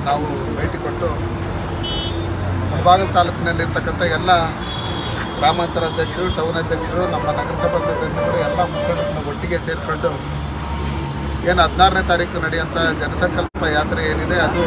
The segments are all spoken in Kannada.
ನಾವು ಭೇಟಿ ಕೊಟ್ಟು ಮುಳಬಾಗಿಲು ತಾಲೂಕಿನಲ್ಲಿರ್ತಕ್ಕಂಥ ಎಲ್ಲ ಗ್ರಾಮಾಂತರ ಅಧ್ಯಕ್ಷರು ಟೌನ್ ಅಧ್ಯಕ್ಷರು ನಮ್ಮ ನಗರಸಭಾ ಸದಸ್ಯರು ಎಲ್ಲ ಮುಖಂಡರನ್ನ ಒಟ್ಟಿಗೆ ಸೇರಿಕೊಂಡು ಏನು ಹದಿನಾರನೇ ತಾರೀಕು ನಡೆಯುವಂಥ ಜನಸಂಕಲ್ಪ ಯಾತ್ರೆ ಏನಿದೆ ಅದು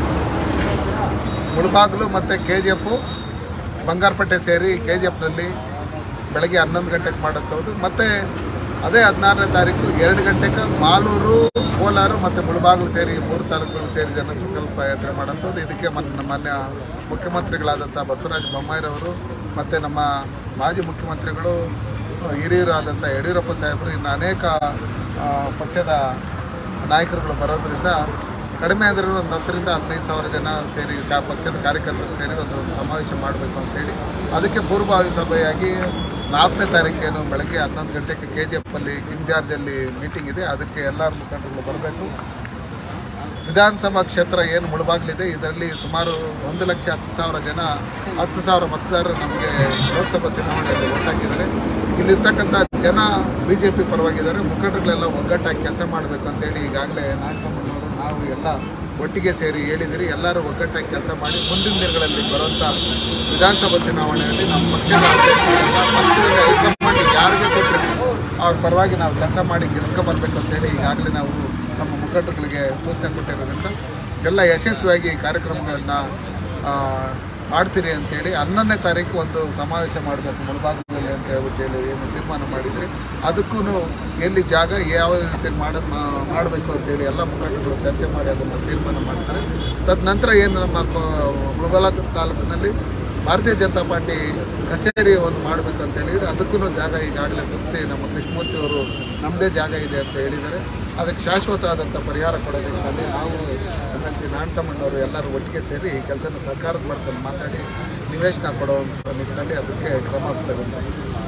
ಮುಳಬಾಗಿಲು ಮತ್ತು ಕೆ ಜಿ ಎಫು ಬಂಗಾರಪೇಟೆ ಸೇರಿ ಕೆ ಜಿ ಎಫ್ನಲ್ಲಿ ಬೆಳಗ್ಗೆ ಹನ್ನೊಂದು ಗಂಟೆಗೆ ಮಾಡುತ್ತೌದು ಮತ್ತು ಅದೇ ಹದಿನಾರನೇ ತಾರೀಕು ಎರಡು ಗಂಟೆಗೆ ಮಾಲೂರು ಕೋಲಾರ ಮತ್ತು ಮುಳಬಾಗಿಲು ಸೇರಿ ಮೂರು ತಾಲೂಕುಗಳು ಸೇರಿ ಜನಸಂಕಲ್ಪ ಯಾತ್ರೆ ಮಾಡೋಂಥದ್ದು ಇದಕ್ಕೆ ಮನ್ ಮಾನ್ಯ ಮುಖ್ಯಮಂತ್ರಿಗಳಾದಂಥ ಬಸವರಾಜ ಬೊಮ್ಮಾಯಿರವರು ಮತ್ತು ನಮ್ಮ ಮಾಜಿ ಮುಖ್ಯಮಂತ್ರಿಗಳು ಹಿರಿಯರಾದಂಥ ಯಡಿಯೂರಪ್ಪ ಸಾಹೇಬರು ಇನ್ನು ಅನೇಕ ಆ, ಪಕ್ಷದ ನಾಯಕರುಗಳು ಬರೋದ್ರಿಂದ ಕಡಿಮೆ ಅಂದರೆ ಒಂದು ಹತ್ತರಿಂದ ಹದಿನೈದು ಸಾವಿರ ಜನ ಸೇರಿ ಕಾ ಪಕ್ಷದ ಕಾರ್ಯಕರ್ತರು ಸೇರಿ ಒಂದು ಸಮಾವೇಶ ಮಾಡಬೇಕು ಅಂತೇಳಿ ಅದಕ್ಕೆ ಪೂರ್ವಭಾವಿ ಸಭೆಯಾಗಿ ನಾಲ್ಕನೇ ತಾರೀಕೇನು ಬೆಳಗ್ಗೆ ಹನ್ನೊಂದು ಗಂಟೆಗೆ ಕೆ ಜಿ ಎಫಲ್ಲಿ ಕಿಂಜಾರ್ಜಲ್ಲಿ ಮೀಟಿಂಗ್ ಇದೆ ಅದಕ್ಕೆ ಎಲ್ಲರ ಮುಖಂಡರುಗಳು ಬರಬೇಕು ವಿಧಾನಸಭಾ ಕ್ಷೇತ್ರ ಏನು ಮುಳುಬಾಗ್ಲಿದೆ ಇದರಲ್ಲಿ ಸುಮಾರು ಒಂದು ಲಕ್ಷ ಹತ್ತು ಸಾವಿರ ಜನ ಹತ್ತು ಸಾವಿರ ಮತದಾರರು ನಮಗೆ ಲೋಕಸಭಾ ಚುನಾವಣೆಯಲ್ಲಿ ಓಟ್ ಹಾಕಿದ್ದಾರೆ ಇಲ್ಲಿರ್ತಕ್ಕಂಥ ಜನ ಬಿ ಜೆ ಪಿ ಪರವಾಗಿದ್ದಾರೆ ಮುಖಂಡರುಗಳೆಲ್ಲ ಒಗ್ಗಟ್ಟಾಗಿ ಕೆಲಸ ಮಾಡಬೇಕು ಅಂತೇಳಿ ಈಗಾಗಲೇ ನಾಗಸಮ್ಮನವರು ನಾವು ಎಲ್ಲ ಒಟ್ಟಿಗೆ ಸೇರಿ ಹೇಳಿದಿರಿ ಎಲ್ಲರೂ ಒಗ್ಗಟ್ಟಾಗಿ ಕೆಲಸ ಮಾಡಿ ಮುಂದಿನ ದಿನಗಳಲ್ಲಿ ಬರುವಂಥ ವಿಧಾನಸಭಾ ಚುನಾವಣೆಯಲ್ಲಿ ನಮ್ಮ ಪಕ್ಷದ ಅಭ್ಯರ್ಥಿಗಳನ್ನ ಪಕ್ಷದ ಹೈಕಮಾಂಡ್ ಯಾರಿಗೆ ಕೊಟ್ಟರೆ ಅವ್ರ ಪರವಾಗಿ ನಾವು ಕೆಲಸ ಮಾಡಿ ಗೆಲ್ಸ್ಕೊಂಬರ್ಬೇಕು ಅಂತೇಳಿ ಈಗಾಗಲೇ ನಾವು ನಮ್ಮ ಮುಖಂಡರುಗಳಿಗೆ ಸೂಚನೆ ಕೊಟ್ಟಿರೋದ್ರಿಂದ ಎಲ್ಲ ಯಶಸ್ವಿಯಾಗಿ ಈ ಕಾರ್ಯಕ್ರಮಗಳನ್ನು ಮಾಡ್ತೀರಿ ಅಂತೇಳಿ ಹನ್ನೊಂದನೇ ತಾರೀಕು ಒಂದು ಸಮಾವೇಶ ಮಾಡಬೇಕು ಮುಳಬಾಗಿಲಲ್ಲಿ ಅಂತ ಹೇಳ್ಬಿಟ್ಟು ಹೇಳಿ ಏನು ತೀರ್ಮಾನ ಮಾಡಿದ್ರಿ ಅದಕ್ಕೂ ಎಲ್ಲಿ ಜಾಗ ಯಾವ ರೀತಿ ಮಾಡೋದು ಮಾಡಬೇಕು ಅಂತೇಳಿ ಎಲ್ಲ ಮುಖಂಡರುಗಳು ಚರ್ಚೆ ಮಾಡಿ ಅದನ್ನು ತೀರ್ಮಾನ ಮಾಡ್ತಾರೆ ತದನಂತರ ಏನು ನಮ್ಮ ಕೋ- ಮುಳಬಾಲ ತಾಲೂಕಿನಲ್ಲಿ ಭಾರತೀಯ ಜನತಾ ಪಾರ್ಟಿ ಕಚೇರಿ ಒಂದು ಮಾಡಬೇಕು ಅಂತ ಹೇಳಿದರೆ ಅದಕ್ಕೂ ಜಾಗ ಈಗಾಗಲೇ ಗುರುತಿಸಿ ನಮ್ಮ ಕೃಷ್ಣಮೂರ್ತಿ ಅವರು ನಮ್ಮದೇ ಜಾಗ ಇದೆ ಅಂತ ಹೇಳಿದ್ದಾರೆ ಅದಕ್ಕೆ ಶಾಶ್ವತ ಆದಂಥ ಪರಿಹಾರ ಕೊಡೋ ನಿಟ್ಟಿನಲ್ಲಿ ನಾವು ಎಮ್ ಎಲ್ ಸಿ ನಾಣಸಮ್ಮಣ್ಣವರು ಎಲ್ಲರೂ ಒಟ್ಟಿಗೆ ಸೇರಿ ಈ ಕೆಲಸನ ಸರ್ಕಾರದ ಮಾಡ್ಕೊಂಡು ಮಾತಾಡಿ ನಿವೇಶನ ಕೊಡುವಂಥ ನಿಟ್ಟಿನಲ್ಲಿ ಅದಕ್ಕೆ ಕ್ರಮ ಆಗ್ತದೆ ಅಂತ